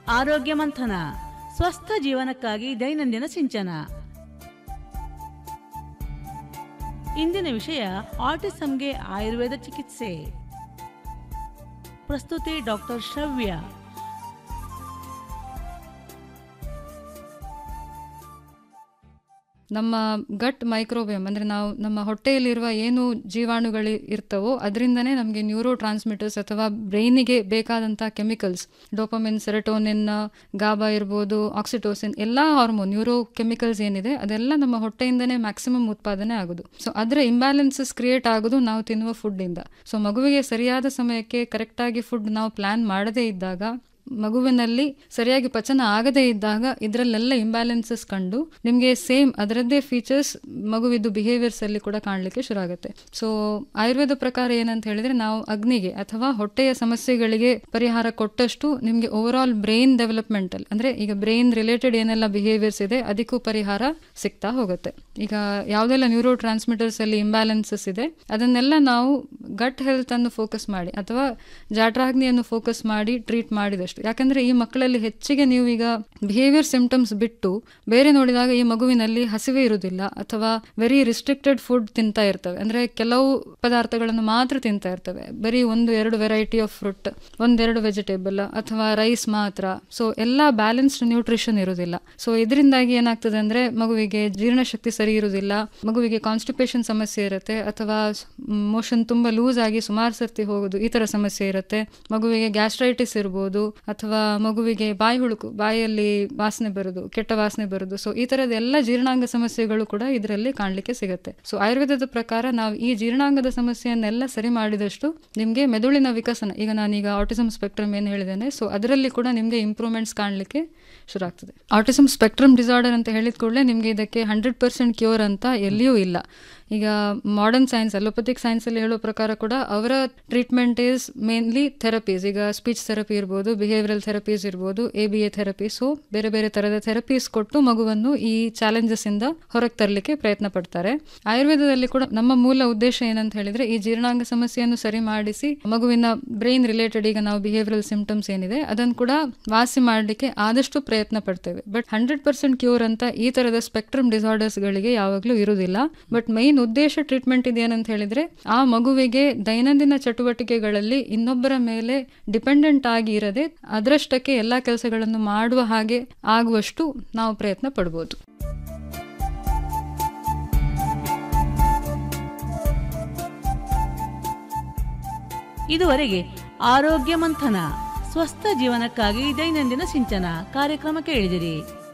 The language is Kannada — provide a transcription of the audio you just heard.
ಆರೋಗ್ಯ ಮಂಥನ ಸ್ವಸ್ಥ ಜೀವನಕ್ಕಾಗಿ ದೈನಂದಿನ ಸಿಂಚನ ಇಂದಿನ ವಿಷಯ ಆಟಿಸಂಗೆ ಆಯುರ್ವೇದ ಚಿಕಿತ್ಸೆ ಪ್ರಸ್ತುತಿ ಡಾಕ್ಟರ್ ಶ್ರವ್ಯ ನಮ್ಮ ಗಟ್ ಮೈಕ್ರೋಬಿಯಮ್ ಅಂದರೆ ನಾವು ನಮ್ಮ ಹೊಟ್ಟೆಯಲ್ಲಿರುವ ಏನು ಜೀವಾಣುಗಳು ಇರ್ತವೋ ಅದರಿಂದನೇ ನಮಗೆ ನ್ಯೂರೋ ಟ್ರಾನ್ಸ್ಮಿಟರ್ಸ್ ಅಥವಾ ಬ್ರೈನಿಗೆ ಬೇಕಾದಂಥ ಕೆಮಿಕಲ್ಸ್ ಡೋಪಮಿನ್ ಸೆರೆಟೋನಿನ್ ಗಾಬಾ ಇರ್ಬೋದು ಆಕ್ಸಿಟೋಸಿನ್ ಎಲ್ಲ ಹಾರ್ಮೋನ್ ನ್ಯೂರೋ ಕೆಮಿಕಲ್ಸ್ ಏನಿದೆ ಅದೆಲ್ಲ ನಮ್ಮ ಹೊಟ್ಟೆಯಿಂದನೇ ಮ್ಯಾಕ್ಸಿಮಮ್ ಉತ್ಪಾದನೆ ಆಗೋದು ಸೊ ಅದರ ಇಂಬ್ಯಾಲೆನ್ಸಸ್ ಕ್ರಿಯೇಟ್ ಆಗೋದು ನಾವು ತಿನ್ನುವ ಫುಡ್ಡಿಂದ ಸೊ ಮಗುವಿಗೆ ಸರಿಯಾದ ಸಮಯಕ್ಕೆ ಕರೆಕ್ಟಾಗಿ ಫುಡ್ ನಾವು ಪ್ಲ್ಯಾನ್ ಮಾಡದೇ ಇದ್ದಾಗ ಮಗುವಿನಲ್ಲಿ ಸರಿಯಾಗಿ ಪಚನ ಆಗದೇ ಇದ್ದಾಗ ಇದರಲ್ಲೆಲ್ಲ ಇಂಬ್ಯಾಲೆನ್ಸಸ್ ಕಂಡು ನಿಮಗೆ ಸೇಮ್ ಅದರದ್ದೇ ಫೀಚರ್ಸ್ ಮಗುವಿದ್ದು ಬಿಹೇವಿಯರ್ಸ್ ಅಲ್ಲಿ ಕೂಡ ಕಾಣಲಿಕ್ಕೆ ಶುರು ಆಗುತ್ತೆ ಸೊ ಆಯುರ್ವೇದ ಪ್ರಕಾರ ಏನಂತ ಹೇಳಿದ್ರೆ ನಾವು ಅಗ್ನಿಗೆ ಅಥವಾ ಹೊಟ್ಟೆಯ ಸಮಸ್ಯೆಗಳಿಗೆ ಪರಿಹಾರ ಕೊಟ್ಟಷ್ಟು ನಿಮಗೆ ಓವರ್ ಆಲ್ ಬ್ರೈನ್ ಡೆವಲಪ್ಮೆಂಟಲ್ ಅಂದ್ರೆ ಈಗ ಬ್ರೈನ್ ರಿಲೇಟೆಡ್ ಏನೆಲ್ಲ ಬಿಹೇವಿಯರ್ಸ್ ಇದೆ ಅದಕ್ಕೂ ಪರಿಹಾರ ಸಿಗ್ತಾ ಹೋಗುತ್ತೆ ಈಗ ಯಾವುದೆಲ್ಲ ನ್ಯೂರೋ ಟ್ರಾನ್ಸ್ಮಿಟರ್ಸ್ ಅಲ್ಲಿ ಇಂಬ್ಯಾಲೆನ್ಸಸ್ ಇದೆ ಅದನ್ನೆಲ್ಲ ನಾವು ಗಟ್ ಹೆಲ್ತ್ ಅನ್ನು ಫೋಕಸ್ ಮಾಡಿ ಅಥವಾ ಜಾಟ್ರಾಗ್ನಿಯನ್ನು ಫೋಕಸ್ ಮಾಡಿ ಟ್ರೀಟ್ ಮಾಡಿದಷ್ಟು ಯಾಕಂದ್ರೆ ಈ ಮಕ್ಕಳಲ್ಲಿ ಹೆಚ್ಚಿಗೆ ನೀವು ಈಗ ಬಿಹೇವಿಯರ್ ಸಿಂಪ್ಟಮ್ಸ್ ಬಿಟ್ಟು ಬೇರೆ ನೋಡಿದಾಗ ಈ ಮಗುವಿನಲ್ಲಿ ಹಸಿವೆ ಇರುವುದಿಲ್ಲ ಅಥವಾ ವೆರಿ ರಿಸ್ಟ್ರಿಕ್ಟೆಡ್ ಫುಡ್ ತಿಂತಾ ಇರ್ತವೆ ಅಂದ್ರೆ ಕೆಲವು ಪದಾರ್ಥಗಳನ್ನು ಮಾತ್ರ ತಿಂತಾ ಇರ್ತವೆ ಬರೀ ಒಂದು ಎರಡು ವೆರೈಟಿ ಆಫ್ ಫ್ರೂಟ್ ಒಂದೆರಡು ವೆಜಿಟೇಬಲ್ ಅಥವಾ ರೈಸ್ ಮಾತ್ರ ಸೊ ಎಲ್ಲ ಬ್ಯಾಲೆನ್ಸ್ಡ್ ನ್ಯೂಟ್ರಿಷನ್ ಇರುವುದಿಲ್ಲ ಸೊ ಇದರಿಂದಾಗಿ ಏನಾಗ್ತದೆ ಅಂದ್ರೆ ಮಗುವಿಗೆ ಜೀರ್ಣಶಕ್ತಿ ಸರಿ ಇರುವುದಿಲ್ಲ ಮಗುವಿಗೆ ಕಾನ್ಸ್ಟಿಪೇಷನ್ ಸಮಸ್ಯೆ ಇರುತ್ತೆ ಅಥವಾ ಮೋಷನ್ ತುಂಬಾ ಲೂಸ್ ಆಗಿ ಸುಮಾರು ಸರ್ತಿ ಹೋಗುದು ಈ ತರ ಸಮಸ್ಯೆ ಇರುತ್ತೆ ಮಗುವಿಗೆ ಗ್ಯಾಸ್ಟ್ರೈಟಿಸ್ ಇರ್ಬೋದು ಅಥವಾ ಮಗುವಿಗೆ ಬಾಯಿ ಹುಳುಕು ಬಾಯಲ್ಲಿ ವಾಸನೆ ಬರುದು ಕೆಟ್ಟ ವಾಸನೆ ಬರುದು ಸೊ ಈ ತರದ ಎಲ್ಲ ಜೀರ್ಣಾಂಗ ಸಮಸ್ಯೆಗಳು ಕೂಡ ಇದರಲ್ಲಿ ಕಾಣಲಿಕ್ಕೆ ಸಿಗುತ್ತೆ ಸೊ ಆಯುರ್ವೇದದ ಪ್ರಕಾರ ನಾವು ಈ ಜೀರ್ಣಾಂಗದ ಸಮಸ್ಯೆಯನ್ನೆಲ್ಲ ಸರಿ ಮಾಡಿದಷ್ಟು ನಿಮಗೆ ಮೆದುಳಿನ ವಿಕಸನ ಈಗ ನಾನೀಗ ಆಟಿಸಮ್ ಸ್ಪೆಕ್ಟ್ರಮ್ ಏನು ಹೇಳಿದ್ದೇನೆ ಸೊ ಅದರಲ್ಲಿ ಕೂಡ ನಿಮಗೆ ಇಂಪ್ರೂವ್ಮೆಂಟ್ಸ್ ಕಾಣಲಿಕ್ಕೆ ಶುರು ಆಗ್ತದೆ ಆಟಿಸಮ್ ಸ್ಪೆಕ್ಟ್ರಮ್ ಡಿಸಾರ್ಡರ್ ಅಂತ ಹೇಳಿದ ಕೂಡಲೇ ನಿಮಗೆ ಇದಕ್ಕೆ ಹಂಡ್ರೆಡ್ ಪರ್ಸೆಂಟ್ ಕ್ಯೂರ್ ಅಂತ ಎಲ್ಲಿಯೂ ಇಲ್ಲ ಈಗ ಮಾಡರ್ನ್ ಸೈನ್ಸ್ ಅಲೋಪತಿಕ್ ಸೈನ್ಸ್ ಅಲ್ಲಿ ಹೇಳೋ ಪ್ರಕಾರ ಕೂಡ ಅವರ ಟ್ರೀಟ್ಮೆಂಟ್ ಈಸ್ ಮೇನ್ಲಿ ಥೆರಪೀಸ್ ಈಗ ಸ್ಪೀಚ್ ಥೆರಪಿ ಇರ್ಬೋದು ಬಿಹೇವಿಯರಲ್ ಥೆರಪೀಸ್ ಇರ್ಬೋದು A B A therapy so ಬೇರೆ ಬೇರೆ ತರದ ಥೆರಪೀಸ್ ಕೊಟ್ಟು ಮಗುವನ್ನು ಈ ಚಾಲೆಂಜಸ್ ಇಂದ ಹೊರಗೆ ತರಲಿಕ್ಕೆ ಪ್ರಯತ್ನ ಪಡ್ತಾರೆ ಆಯುರ್ವೇದದಲ್ಲಿ ಕೂಡ ನಮ್ಮ ಮೂಲ ಉದ್ದೇಶ ಏನಂತ ಹೇಳಿದ್ರೆ ಈ ಜೀರ್ಣಾಂಗ ಸಮಸ್ಯೆಯನ್ನು ಸರಿ ಮಾಡಿಸಿ ಮಗುವಿನ ಬ್ರೈನ್ ರಿಲೇಟೆಡ್ ಈಗ ನಾವು ಬಿಹೇವಿಯರಲ್ ಸಿಂಪ್ಟಮ್ಸ್ ಏನಿದೆ ಅದನ್ನು ಕೂಡ ವಾಸಿ ಮಾಡಲಿಕ್ಕೆ ಆದಷ್ಟು ಪ್ರಯತ್ನ ಪಡ್ತೇವೆ ಬಟ್ ಹಂಡ್ರೆಡ್ ಪರ್ಸೆಂಟ್ ಕ್ಯೂರ್ ಅಂತ ಈ ತರದ ಸ್ಪೆಕ್ಟ್ರಮ್ ಡಿಸಾರ್ಡರ್ಸ್ ಗಳಿಗೆ ಯಾವಾಗಲೂ ಇರುವುದಿಲ್ಲ ಬಟ್ ಮೈನ್ ಉದ್ದೇಶ ಟ್ರೀಟ್ಮೆಂಟ್ ಇದೇನಂತ ಹೇಳಿದ್ರೆ ಆ ಮಗುವಿಗೆ ದೈನಂದಿನ ಚಟುವಟಿಕೆಗಳಲ್ಲಿ ಇನ್ನೊಬ್ಬರ ಮೇಲೆ ಡಿಪೆಂಡೆಂಟ್ ಆಗಿ ಇರದೆ ಅದರಷ್ಟಕ್ಕೆ ಎಲ್ಲಾ ಕೆಲಸಗಳನ್ನು ಮಾಡುವ ಹಾಗೆ ಆಗುವಷ್ಟು ನಾವು ಪ್ರಯತ್ನ ಪಡ್ಬೋದು ಇದುವರೆಗೆ ಆರೋಗ್ಯ ಮಂಥನ ಸ್ವಸ್ಥ ಜೀವನಕ್ಕಾಗಿ ದೈನಂದಿನ ಸಿಂಚನ ಕಾರ್ಯಕ್ರಮ ಕೇಳಿದಿರಿ